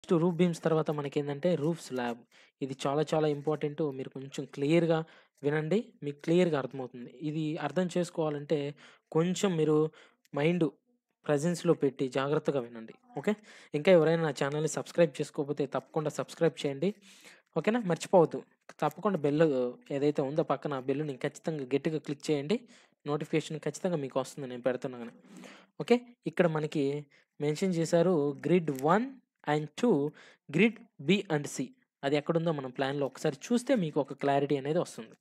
Next roof beams తర్వాత మనకేందంటే roof slab. ఇది చాలా చాలా ఇంపార్టెంటు. మీరు కొంచెం క్లియర్‌గా వినండి. మీకు క్లియర్‌గా అర్థమవుతుంది. ఇది అర్థం చేసుకోవాలంటే కొంచెం మీరు మైండు ప్రెజెన్స్‌లో పెట్టి జాగ్రత్తగా వినండి. ఓకే. ఇంకా ఎవరైనా నా ఛానెల్‌ని సబ్స్క్రైబ్ చేసుకోకపోతే తప్పకుండా సబ్స్క్రైబ్ చేయండి. ఓకేనా? మర్చిపోవద్దు. తప్పకుండా బెల్ ఏదైతే ఉందో పక్కన ఆ బెల్‌ని ఖచ్చితంగా గట్టిగా క్లిక్ చేయండి. నోటిఫికేషన్ ఖచ్చితంగా మీకు వస్తుంది నేను పెడుతున్నాను. ఓకే. ఇక్కడ మనకి మెన్షన్ చేశారు grid 1 and 2 grid B and C. అది ఎక్కడుందో మనం ప్లాన్‌లో ఒకసారి చూస్తే మీకు ఒక క్లారిటీ అనేది వస్తుంది.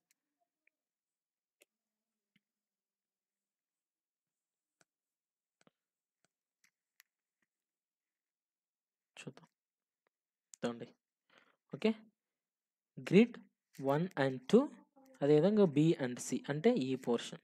చూద్దాం. ఇదిగోండి. ఓకే. గ్రిడ్ 1 అండ్ 2 అదేవిధంగా బి అండ్ సి అంటే ఈ పోర్షన్.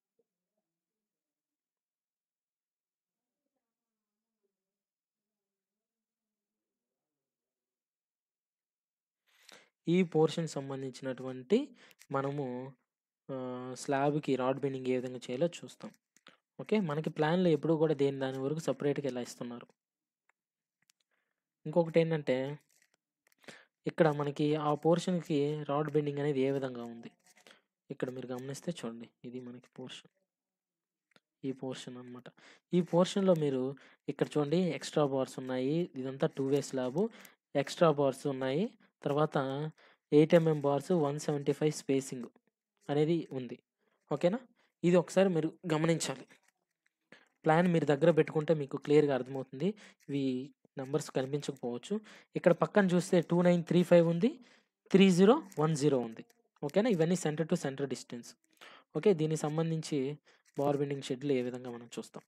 ఈ పోర్షన్ సంబంధించినటువంటి మనము ఆహ్, స్లాబ్‌కి రాడ్ బెండింగ్ ఏ విధంగా చేయాలో చూస్తాం. ఓకే. మనకి ప్లాన్‌లో ఎప్పుడు కూడా దేని దాని వరకు సెపరేట్‌గా ఇలా ఇస్తున్నారు. ఇంకొకటేంటంటే ఇక్కడ మనకి ఆ పోర్షన్‌కి రాడ్ బెండింగ్ అనేది ఏ విధంగా ఉంది. ఇక్కడ మీరు గమనిస్తే చూడండి. ఇది మనకి పోర్షన్. ఈ పోర్షన్ అన్నమాట. ఈ పోర్షన్‌లో మీరు ఇక్కడ చూడండి ఎక్స్‌ట్రా బార్స్ ఉన్నాయి. ఇదంతా two way slab. Extra bars ఉన్నాయి. తర్వాత 8 ఎంఎం బార్స్ 175 స్పేసింగ్ అనేది ఉంది. ఓకేనా? ఇది ఒకసారి మీరు గమనించాలి. ప్లాన్ మీరు దగ్గర పెట్టుకుంటే మీకు క్లియర్‌గా అర్థమవుతుంది. ఇవి నంబర్స్ కనిపించకపోవచ్చు. ఇక్కడ పక్కన చూస్తే 2935 ఉంది. 3010 ఉంది. ఓకేనా? ఇవన్నీ centre to centre distance. Okay. దీనికి సంబంధించి బార్ బెండింగ్ షెడ్యూల్ ఏ విధంగా మనం చూస్తాం.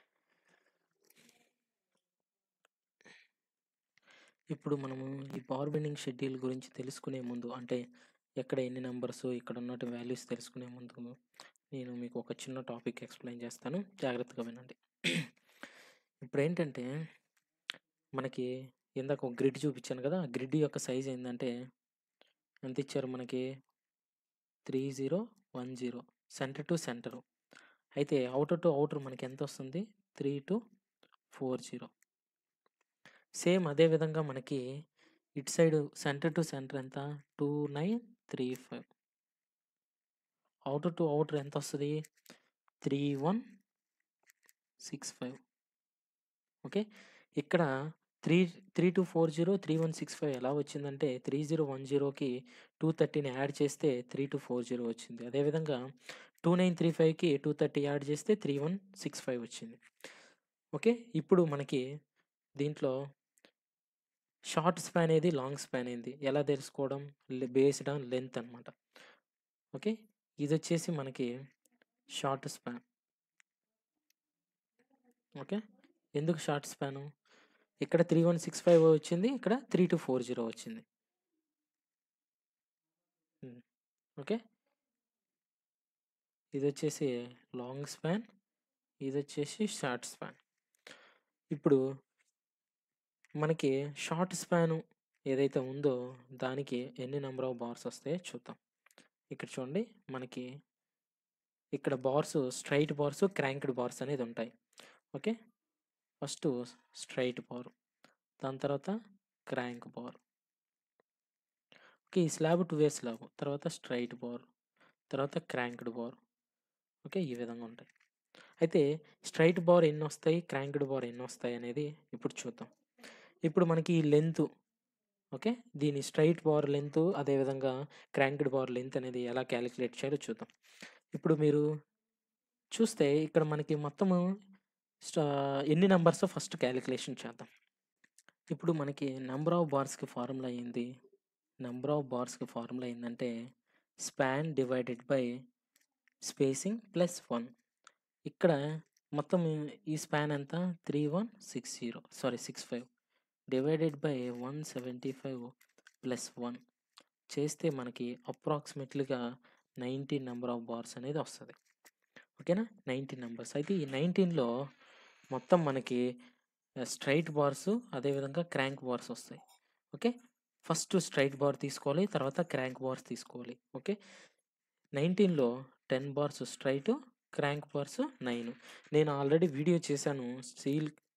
ఇప్పుడు మనము ఈ బార్ బెండింగ్ షెడ్యూల్ గురించి తెలుసుకునే ముందు అంటే ఎక్కడ ఎన్ని నంబర్స్ ఇక్కడ ఉన్నటి వాల్యూస్ తెలుసుకునే ముందు నేను మీకు ఒక చిన్న టాపిక్ ఎక్స్‌ప్లెయిన్ చేస్తాను. జాగ్రత్తగా వినండి. ఇప్పుడేంటంటే మనకి ఇందాక ఒక గ్రిడ్ చూపించాను కదా! ఆ గ్రిడ్ యొక్క సైజ్ ఏందంటే ఎంత ఇచ్చారు మనకి 3010 సెంటర్ టు సెంటరు. అయితే ఔటర్ టు ఔటర్ మనకి ఎంతొస్తుంది 3240. సేమ్ అదే విధంగా మనకి ఇటు సైడ్ సెంటర్ టు సెంటర్ ఎంత 2935. ఔటర్ టు ఔటర్ ఎంతొస్తది 3165. ఓకే. ఇక్కడ త్రీ 3240, 3165 ఎలా వచ్చిందంటే 3010కి 230ని యాడ్ చేస్తే 3240 వచ్చింది. అదేవిధంగా 2935కి 230 యాడ్ చేస్తే 3165 వచ్చింది. ఓకే. ఇప్పుడు మనకి దీంట్లో షార్ట్ స్పాన్ ఏది? లాంగ్ స్పాన్ ఏంది? ఎలా తెలుసుకోవడం? లె బేస్డ్ ఆన్ లెంత్ అన్నమాట. ఓకే. ఇదొచ్చేసి మనకి షార్ట్ స్పాన్. ఓకే. ఎందుకు షార్ట్ స్పాను? ఇక్కడ 3165 వచ్చింది. ఇక్కడ 3240 వచ్చింది. హ్మ్. ఓకే. ఇదొచ్చేసి లాంగ్ స్పాన్. ఇదొచ్చేసి షార్ట్ స్పాన్. ఇప్పుడు మనకి షార్ట్ స్పాను ఏదైతే ఉందో దానికి ఎన్ని నంబర్ ఆఫ్ బార్స్ వస్తాయో చూద్దాం. ఇక్కడ చూడండి మనకి ఇక్కడ bars straight bars, cranked bars అనేది ఉంటాయి. ఓకే. First straight bar. దాని తర్వాత క్రాంక్ బార్. ఓకే. ఈ స్లాబ్ టూ వే స్లాబ్. తర్వాత స్ట్రెయిట్ బార్. తర్వాత క్రాంక్డ్ బార్. ఓకే. ఈ విధంగా ఉంటాయి. అయితే స్ట్రెయిట్ బార్ ఎన్నొస్తాయి? క్రాంక్డ్ బార్ ఎన్నొస్తాయి అనేది ఇప్పుడు చూద్దాం. ఇప్పుడు మనకి ఈ లెంతు ఓకే. దీని స్ట్రెయిట్ బార్ లెంతు అదేవిధంగా క్రాంక్డ్ బార్ లెంత్ అనేది ఎలా కాలిక్యులేట్ చేయాలో చూద్దాం. ఇప్పుడు మీరు చూస్తే ఇక్కడ మనకి మొత్తము స్టా ఎన్ని నంబర్సో ఫస్ట్ కాలిక్యులేషన్ చేద్దాం. ఇప్పుడు మనకి నంబర్ ఆఫ్ బార్స్‌కి ఫార్ములా ఏంది? నంబర్ ఆఫ్ బార్స్‌కి ఫార్ములా ఏందంటే span divided by spacing plus 1. ఇక్కడ మొత్తం ఈ స్పాన్ ఎంత? 3160 సారీ 65 డివైడెడ్ బై 175 ప్లస్ 1 చేస్తే మనకి అప్రాక్సిమేట్‌లీగా 19 నంబర్ ఆఫ్ బార్స్ అనేది వస్తది. ఓకేనా? 19 నంబర్స్. అయితే ఈ 19లో మొత్తం మనకి ఆహ్, స్ట్రెయిట్ బార్స్ అదేవిధంగా క్రాంక్ బార్స్ వస్తాయి. ఓకే. ఫస్ట్ స్ట్రెయిట్ బార్ తీసుకోవాలి. తర్వాత క్రాంక్ బార్స్ తీసుకోవాలి. ఓకే. 19లో 10 బార్స్ స్ట్రెయిట్, క్రాంక్ బార్స్ 9. నేను ఆల్రెడీ వీడియో చేశాను. స్టీల్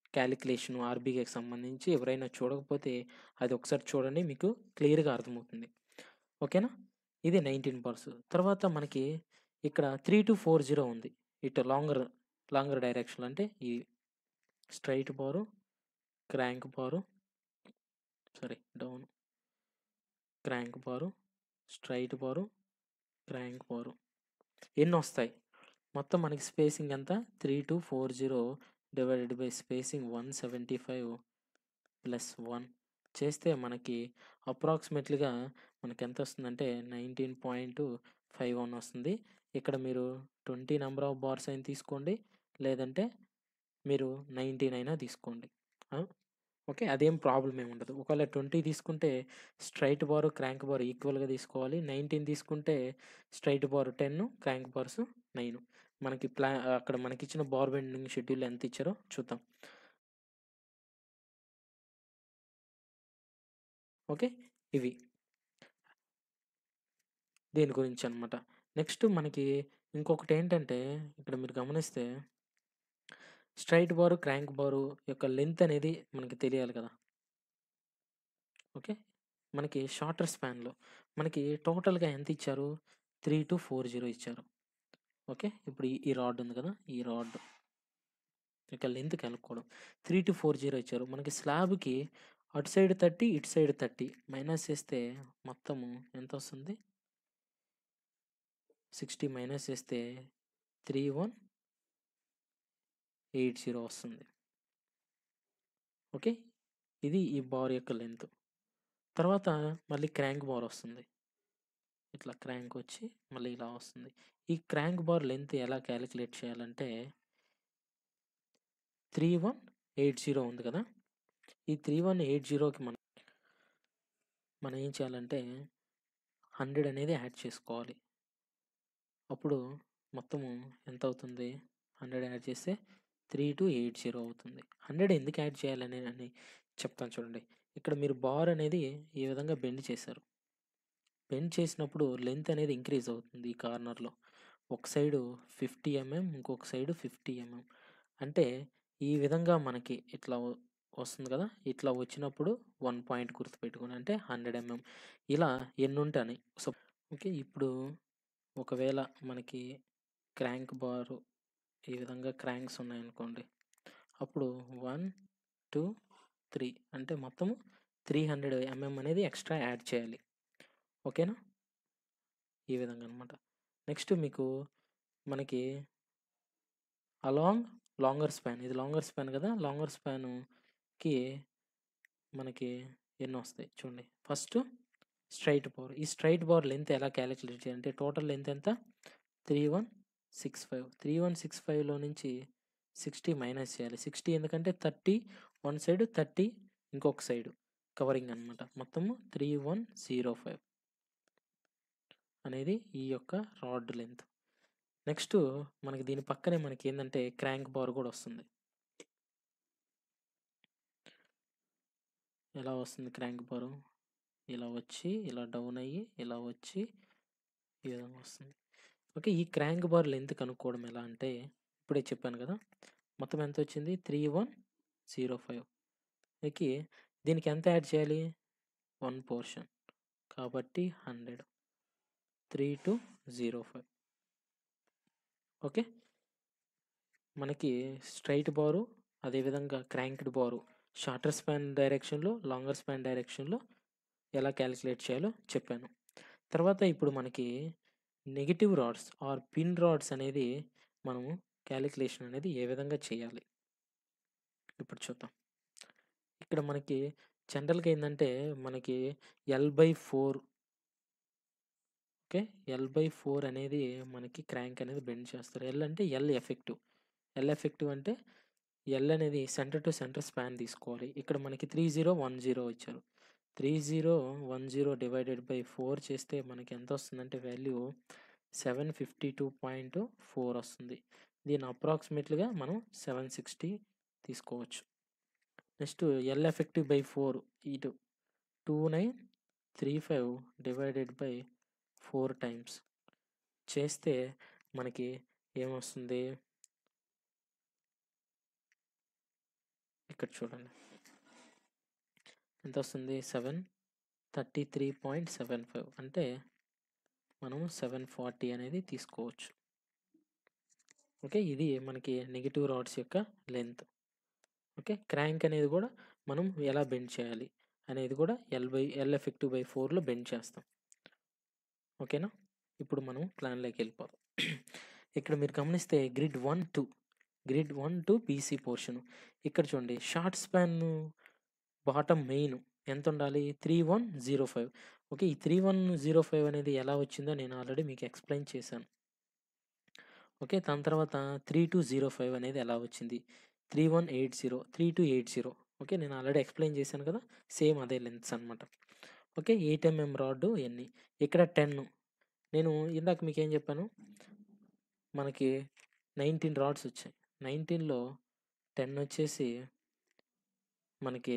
క్యాలిక్యులేషన్ ఆర్బీఐకి సంబంధించి ఎవరైనా చూడకపోతే అది ఒకసారి చూడండి మీకు క్లియర్గా అర్థమవుతుంది ఓకేనా ఇది నైన్టీన్ బార్స్ తర్వాత మనకి ఇక్కడ త్రీ టు ఫోర్ జీరో ఉంది ఇటు లాంగర్ లాంగర్ డైరెక్షన్ అంటే ఈ straight bar crank bar sorry down crank bar straight bar crank bar ఎన్ని వస్తాయి మొత్తం మనకి స్పేసింగ్ ఎంత three two four zero divided by spacing one seventy five plus one చేస్తే మనకి అప్రాక్సిమేట్లీగా మనకి ఎంత వస్తుందంటే నైన్టీన్ పాయింట్ ఫైవ్ వన్ వస్తుంది ఇక్కడ మీరు ట్వంటీ నెంబర్ ఆఫ్ బార్స్ అయినా తీసుకోండి లేదంటే మీరు నైన్టీన్ అయినా తీసుకోండి ఓకే అదేం ప్రాబ్లం ఏమి ఉండదు ఒకవేళ ట్వంటీ తీసుకుంటే స్ట్రైట్ బార్ క్రాంక్ బార్ ఈక్వల్గా తీసుకోవాలి నైన్టీన్ తీసుకుంటే straight bar ten crank bars nine మనకి ప్లా అక్కడ మనకి ఇచ్చిన బార్ బెండింగ్ షెడ్యూల్ ఎంత ఇచ్చారో చూద్దాం ఓకే ఇవి దీని గురించి అనమాట నెక్స్ట్ మనకి ఇంకొకటి ఏంటంటే ఇక్కడ మీరు గమనిస్తే స్ట్రైట్ బారు క్రాంక్ బారు యొక్క లెంత్ అనేది మనకి తెలియాలి కదా ఓకే మనకి షార్టర్ స్పాన్లో మనకి టోటల్గా ఎంత ఇచ్చారు త్రీ టు ఫోర్ జీరో ఇచ్చారు ఓకే ఇప్పుడు ఈ- ఈ రాడ్ ఉంది కదా ఈ రాడ్ ఇక లెంత్ కనుక్కోవడం త్రీ టు ఫోర్ జీరో ఇచ్చారు మనకి స్లాబ్కి అటు సైడ్ థర్టీ ఇటు సైడ్ థర్టీ మైనస్ చేస్తే మొత్తము ఎంత వస్తుంది సిక్స్టీ మైనస్ చేస్తే త్రీ వన్ ఎయిట్ జీరో వస్తుంది ఓకే ఇది ఈ బార్ యొక్క లెంత్ తర్వాత మళ్ళీ క్రాంక్ బార్ వస్తుంది ఇట్లా క్రాంక్ వచ్చి మళ్ళీ ఇలా వస్తుంది ఈ క్రాంక్ బార్ లెంత్ ఎలా క్యాలిక్యులేట్ చేయాలంటే త్రీ వన్ ఎయిట్ జీరో ఉంది కదా ఈ త్రీ వన్ ఎయిట్ జీరోకి మనం మనం ఏం చేయాలంటే హండ్రెడ్ అనేది యాడ్ చేసుకోవాలి అప్పుడు మొత్తము ఎంత అవుతుంది హండ్రెడ్ యాడ్ చేస్తే త్రీ టు ఎయిట్ జీరో అవుతుంది హండ్రెడ్ ఎందుకు యాడ్ చేయాలని అని చెప్తాను చూడండి ఇక్కడ మీరు బార్ అనేది ఈ విధంగా బెండ్ చేశారు బెండ్ చేసినప్పుడు లెంత్ అనేది ఇంక్రీజ్ అవుతుంది ఈ కార్నర్లో ఒక సైడు ఫిఫ్టీ ఎంఎం ఇంకొక సైడు ఫిఫ్టీ ఎంఎం అంటే ఈ విధంగా మనకి ఇట్లా వ- వస్తుంది కదా ఇట్లా వచ్చినప్పుడు వన్ పాయింట్ గుర్తుపెట్టుకుని అంటే హండ్రెడ్ ఎంఎం ఇలా ఎన్ని ఉంటాయి సో ఓకే ఇప్పుడు ఒకవేళ మనకి క్రాంక్ బారు ఈ విధంగా క్రాంక్స్ ఉన్నాయనుకోండి అప్పుడు వన్ టూ త్రీ అంటే మొత్తము త్రీ హండ్రెడ్ ఎంఎం అనేది ఎక్స్ట్రా యాడ్ చేయాలి ఓకేనా ఈ విధంగా అనమాట నెక్స్ట్ మీకు మనకి అలాంగ్ లాంగర్ స్పాన్ ఇది లాంగర్ స్పాన్ కదా లాంగర్ స్పాన్కి మనకి ఎన్ని వస్తాయి చూడండి ఫస్ట్ స్ట్రైట్ బార్ ఈ స్ట్రైట్ బార్ లెంత్ ఎలా క్యాలిక్యులేట్ చేయాలంటే టోటల్ లెంత్ ఎంత three one six five three one six ఫైవ్లో నుంచి సిక్స్టీ మైనస్ చేయాలి సిక్స్టీ ఎందుకంటే థర్టీ వన్ సైడ్ థర్టీ ఇంకొక సైడ్ కవరింగ్ అనమాట మొత్తము త్రీ వన్ జీరో ఫైవ్ అనేది ఈ యొక్క రాడ్ లెంత్ నెక్స్ట్ మనకి దీని పక్కనే మనకి ఏంటంటే క్రాంక్ బార్ కూడా వస్తుంది ఎలా వస్తుంది క్రాంక్ బారు ఇలా వచ్చి ఇలా డౌన్ అయ్యి ఇలా వచ్చి ఈ విధంగా వస్తుంది ఓకే ఈ క్రాంక్ బార్ లెంత్ కనుక్కోవడం ఎలా అంటే ఇప్పుడే చెప్పాను కదా మొత్తం ఎంత వచ్చింది three one zero five okay దీనికి ఎంత యాడ్ చేయాలి వన్ పోర్షన్ కాబట్టి hundred three two zero five okay మనకి స్ట్రైట్ బారు అదేవిధంగా క్రాంక్డ్ బారు షార్టర్ స్పాన్ డైరెక్షన్లో లాంగర్ స్పాన్ డైరెక్షన్లో ఎలా క్యాలిక్యులేట్ చేయాలో చెప్పాను తర్వాత ఇప్పుడు మనకి negative rods or pin rods అనేది మనము క్యాలిక్యులేషన్ అనేది ఏ విధంగా చేయాలి ఇప్పుడు చూద్దాం ఇక్కడ మనకి జనరల్గా ఏంటంటే మనకి L by four okay L by four అనేది మనకి క్రాంక్ అనేది బెండ్ చేస్తారు ఎల్ అంటే ఎల్ ఎఫెక్టివ్ ఎల్ ఎఫెక్టివ్ అంటే ఎల్ అనేది సెంటర్ టు సెంటర్ స్పాన్ తీసుకోవాలి ఇక్కడ మనకి త్రీ జీరో వన్ జీరో ఇచ్చారు three zero one zero divided by four చేస్తే మనకి ఎంత వస్తుందంటే value seven fifty two point four వస్తుంది దీని అప్రాక్సిమేట్లీగా మనం సెవెన్ సిక్స్టీ తీసుకోవచ్చు next L effective by four ఇటు two nine three five divided by four times చేస్తే మనకి ఏమొస్తుంది ఇక్కడ చూడండి ఎంత వస్తుంది seven thirty three point seven five అంటే మనం సెవెన్ ఫార్టీ అనేది తీసుకోవచ్చు ఓకే ఇది మనకి నెగిటివ్ రాడ్స్ యొక్క లెంత్ ఓకే క్రాంక్ అనేది కూడా మనం ఎలా బెండ్ చేయాలి అనేది కూడా L by L effective by ఫోర్లో బెండ్ చేస్తాం ఓకేనా ఇప్పుడు మనం ప్లాన్లోకి వెళ్ళిపోదాం ఇక్కడ మీరు గమనిస్తే grid one two grid one to BC portion ఇక్కడ చూడండి షార్ట్ స్పాన్ బాటమ్ మెయిన్ ఎంత ఉండాలి three one zero five okay ఈ త్రీ వన్ జీరో ఫైవ్ అనేది ఎలా వచ్చిందో నేను ఆల్రెడీ మీకు ఎక్స్ప్లెయిన్ చేశాను ఓకే దాని తర్వాత త్రీ టూ జీరో ఫైవ్ అనేది ఎలా వచ్చింది three one eight zero three two eight zero okay నేను ఆల్రెడీ ఎక్స్ప్లెయిన్ చేశాను కదా సేమ్ అదే లెంత్స్ అనమాట ఓకే ఎయిట్ ఎంఎం రాడ్ ఎన్ని ఇక్కడ టెన్ నేను ఇందాక మీకు ఏం చెప్పాను మనకి నైన్టీన్ రాడ్స్ వచ్చాయి నైన్టీన్లో టెన్ వచ్చేసి మనకి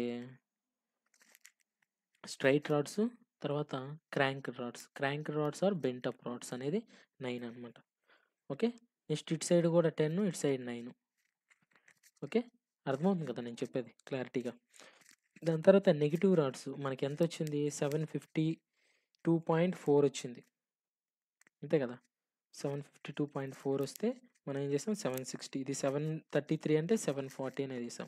స్ట్రైట్ రాడ్స్ తర్వాత crank rods crank rods or bent up rods అనేది నైన్ అనమాట ఓకే నెక్స్ట్ ఇటు సైడ్ కూడా టెన్ ఇటు సైడ్ నైన్ ఓకే అర్థమవుతుంది కదా నేను చెప్పేది క్లారిటీగా దాని తర్వాత నెగిటివ్ రాడ్స్ మనకి ఎంత వచ్చింది seven fifty two point four వచ్చింది అంతే కదా seven fifty two point four వస్తే మనం ఏం చేస్తాం సెవెన్ సిక్స్టీ ఇది సెవెన్ థర్టీ త్రీ అంటే సెవెన్ ఫార్టీ అనేది వేసాం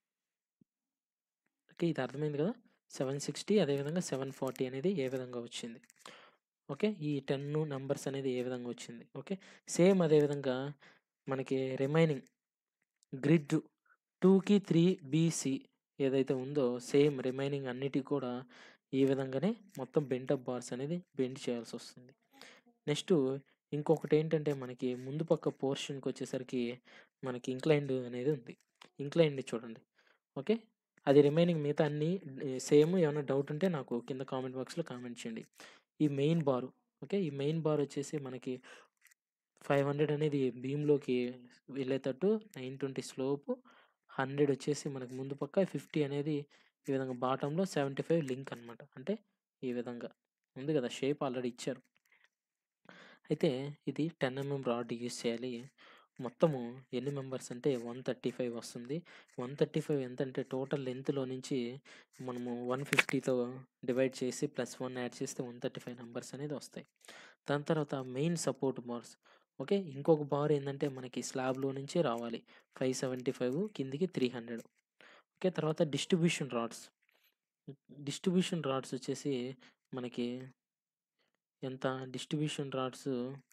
ఓకే ఇది అర్థమైంది కదా సెవెన్ సిక్స్టీ అదేవిధంగా సెవెన్ ఫార్టీ అనేది ఏ విధంగా వచ్చింది ఓకే ఈ టెన్ నెంబర్స్ అనేది ఏ విధంగా వచ్చింది ఓకే సేమ్ అదేవిధంగా మనకి రిమైనింగ్ గ్రిడ్ టూకి త్రీ బీసీ ఏదైతే ఉందో సేమ్ రిమైనింగ్ అన్నిటికి కూడా ఈ విధంగానే మొత్తం బెంట్ అప్ బార్స్ అనేది బెండ్ చేయాల్సి వస్తుంది నెక్స్ట్ ఇంకొకటి ఏంటంటే మనకి ముందు పక్క పోర్షన్కి వచ్చేసరికి మనకి ఇంక్లైండ్ అనేది ఉంది ఇంక్లైండ్ చూడండి ఓకే అది రిమైనింగ్ మిగతా అన్ని సేమ్ ఏమైనా డౌట్ ఉంటే నాకు కింద కామెంట్ బాక్స్లో కామెంట్ చేయండి ఈ మెయిన్ బార్ ఓకే ఈ మెయిన్ బార్ వచ్చేసి మనకి ఫైవ్ హండ్రెడ్ అనేది బీమ్లోకి వెళ్ళేటట్టు నైన్ ట్వంటీ స్లోపు హండ్రెడ్ వచ్చేసి మనకి ముందు పక్క ఫిఫ్టీ అనేది ఈ విధంగా బాటంలో సెవెంటీ ఫైవ్ లింక్ అనమాట అంటే ఈ విధంగా ఉంది కదా షేప్ ఆల్రెడీ ఇచ్చారు అయితే ఇది టెన్ ఎంఎం రాడ్ యూస్ చేయాలి మొత్తము ఎన్ని మెంబర్స్ అంటే వన్ థర్టీ ఫైవ్ వస్తుంది వన్ థర్టీ ఫైవ్ ఎంత అంటే టోటల్ లెంత్లో నుంచి మనము వన్ ఫిఫ్టీతో డివైడ్ చేసి ప్లస్ వన్ యాడ్ చేస్తే వన్ థర్టీ ఫైవ్ నెంబర్స్ అనేది వస్తాయి దాని తర్వాత మెయిన్ సపోర్ట్ బార్స్ ఓకే ఇంకొక బార్ ఏంటంటే మనకి స్లాబ్లో నుంచి రావాలి ఫైవ్ సెవెంటీ ఫైవ్ కిందికి త్రీ హండ్రెడ్ ఓకే తర్వాత డిస్ట్రిబ్యూషన్ రాడ్స్ డిస్ట్రిబ్యూషన్ రాడ్స్ వచ్చేసి మనకి ఎంత distribution rods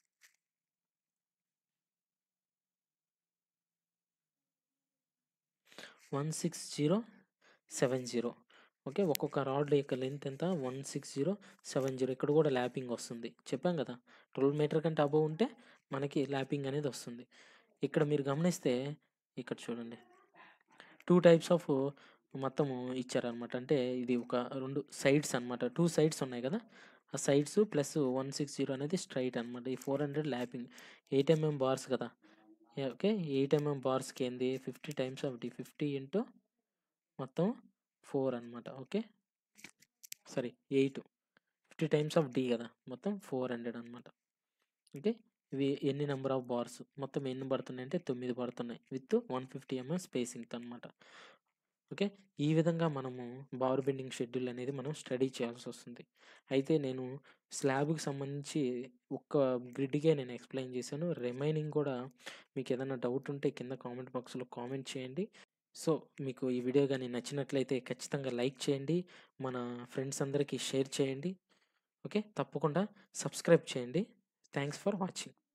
one six zero seven zero okay ఒక్కొక్క రాడ్ యొక్క లెంత్ ఎంత one six zero seven zero ఇక్కడ కూడా ల్యాపింగ్ వస్తుంది చెప్పాం కదా ట్వెల్వ్ మీటర్ కంటే అబవ్ ఉంటే మనకి ల్యాపింగ్ అనేది వస్తుంది ఇక్కడ మీరు గమనిస్తే ఇక్కడ చూడండి టూ టైప్స్ ఆఫ్ మొత్తము ఇచ్చారనమాట అంటే ఇది ఒక రెండు సైడ్స్ అనమాట టూ సైడ్స్ ఉన్నాయి కదా ఆ sides plus one six zero అనేది స్ట్రైట్ అనమాట ఈ four hundred lapping eight mm bars కదా ఓకే ఎయిట్ ఎంఎం బార్స్కి ఏంది fifty times of D fifty into మొత్తం ఫోర్ అనమాట okay sorry eight fifty times of D కదా మొత్తం ఫోర్ హండ్రెడ్ అనమాట ఓకే ఇవి ఎన్ని నెంబర్ ఆఫ్ బార్స్ మొత్తం ఎన్ని పడుతున్నాయి అంటే తొమ్మిది పడుతున్నాయి విత్ వన్ ఫిఫ్టీ ఎంఎం స్పేసింగ్తో అనమాట ఓకే ఈ విధంగా మనము బార్ బెండింగ్ షెడ్యూల్ అనేది మనం స్టడీ చేయాల్సి వస్తుంది అయితే నేను స్లాబ్కి సంబంధించి ఒక్క గ్రిడ్కే నేను ఎక్స్ప్లెయిన్ చేశాను రిమైనింగ్ కూడా మీకు ఏదైనా డౌట్ ఉంటే కింద కామెంట్ బాక్స్లో కామెంట్ చేయండి సో మీకు ఈ వీడియో కానీ నచ్చినట్లయితే ఖచ్చితంగా లైక్ చేయండి మన ఫ్రెండ్స్ అందరికీ షేర్ చేయండి ఓకే తప్పకుండా సబ్స్క్రైబ్ చేయండి థ్యాంక్స్ ఫర్ వాచింగ్